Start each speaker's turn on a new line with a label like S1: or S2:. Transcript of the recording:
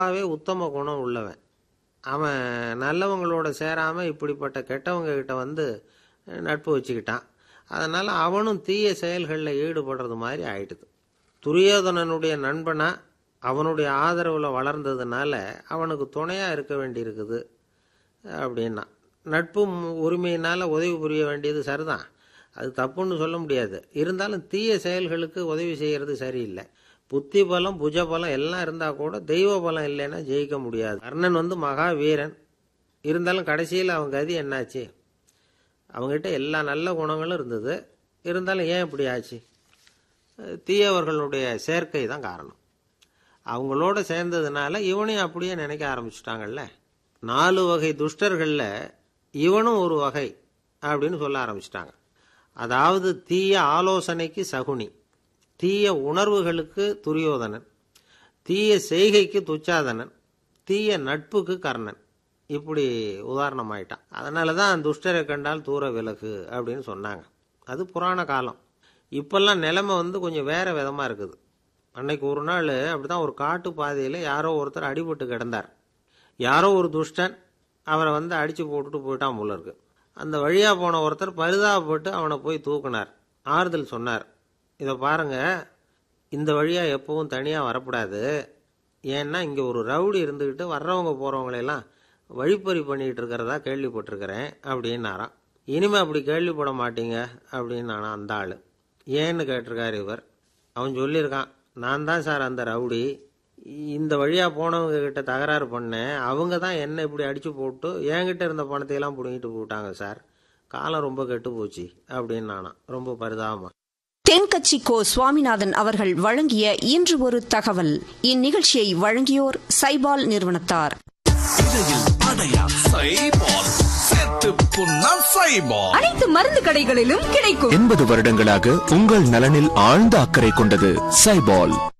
S1: இயல்பாகவே உத்தம குணம் உள்ளவன் அவன் நல்லவங்களோட சேராமல் இப்படிப்பட்ட கெட்டவங்க கிட்ட வந்து நட்பு வச்சுக்கிட்டான் அதனால் அவனும் தீய செயல்களில் ஈடுபடுறது மாதிரி ஆயிடுது துரியோதனனுடைய நண்பனா அவனுடைய ஆதரவில் வளர்ந்ததுனால அவனுக்கு துணையாக இருக்க வேண்டியிருக்குது அப்படின்னா நட்பு உரிமையினால் உதவி புரிய வேண்டியது சரிதான் அது தப்புன்னு சொல்ல முடியாது இருந்தாலும் தீய செயல்களுக்கு உதவி செய்கிறது சரியில்லை புத்தி பலம் புஜ பலம் எல்லாம் இருந்தால் கூட தெய்வ பலம் இல்லைன்னா ஜெயிக்க முடியாது கர்ணன் வந்து மகா வீரன் இருந்தாலும் கடைசியில் அவன் கதி என்னாச்சு அவங்ககிட்ட எல்லா நல்ல குணங்களும் இருந்தது இருந்தாலும் ஏன் இப்படி ஆச்சு தீயவர்களுடைய சேர்க்கை தான் காரணம் அவங்களோட சேர்ந்ததுனால இவனையும் அப்படியே நினைக்க ஆரம்பிச்சிட்டாங்கல்ல நாலு வகை துஷ்டர்களில் இவனும் ஒரு வகை அப்படின்னு சொல்ல ஆரம்பிச்சிட்டாங்க அதாவது தீய ஆலோசனைக்கு சகுனி தீய உணர்வுகளுக்கு துரியோதனன் தீய செய்கைக்கு துச்சாதனன் தீய நட்புக்கு கர்ணன் இப்படி உதாரணமாயிட்டான் அதனால தான் துஷ்டரை கண்டால் தூர விலகு அப்படின்னு சொன்னாங்க அது புராண காலம் இப்பெல்லாம் நிலைமை வந்து கொஞ்சம் வேற விதமாக இருக்குது அன்னைக்கு ஒரு நாள் அப்படிதான் ஒரு காட்டு பாதையில் யாரோ ஒருத்தர் அடிபட்டு கிடந்தார் யாரோ ஒரு துஷ்டன் அவரை வந்து அடித்து போட்டுட்டு போயிட்டான் போல இருக்கு அந்த வழியாக போன ஒருத்தர் பரிதாபப்பட்டு அவனை போய் தூக்குனார் ஆறுதல் சொன்னார் இதை பாருங்க இந்த வழியாக எப்பவும் தனியாக வரக்கூடாது ஏன்னா இங்கே ஒரு ரவுடி இருந்துக்கிட்டு வர்றவங்க போகிறவங்களெல்லாம் வழிப்பறி பண்ணிக்கிட்டு இருக்கிறதா கேள்விப்பட்டிருக்கிறேன் அப்படின்னாராம் இனிமே அப்படி கேள்விப்பட மாட்டீங்க அப்படின்னு நானா அந்த ஆள் ஏன்னு கேட்டிருக்காரு இவர் அவன் சொல்லியிருக்கான் நான் தான் சார் அந்த ரவுடி இந்த வழியாக போனவங்க கிட்ட தகராறு பண்ணேன் அவங்க தான் என்ன இப்படி அடித்து போட்டு என்கிட்ட இருந்த பணத்தையெல்லாம் பிடுங்கிட்டு போட்டாங்க சார் காலம் ரொம்ப கெட்டு போச்சு அப்படின்னு நானா ரொம்ப பரிதாபமா
S2: தென்கட்சி கோ சுவாமிநாதன் அவர்கள் வழங்கிய இன்று ஒரு தகவல் இந்நிகழ்ச்சியை வழங்கியோர் சைபால் நிறுவனத்தார்
S3: இடையில் அடையா சைபால் செத்து புண்ணா சைபால்
S4: அனைத்து மருந்து கடைகளிலும் கிடைக்கும்
S5: எண்பது வருடங்களாக உங்கள் நலனில் ஆழ்ந்த அக்கறை கொண்டது சைபால்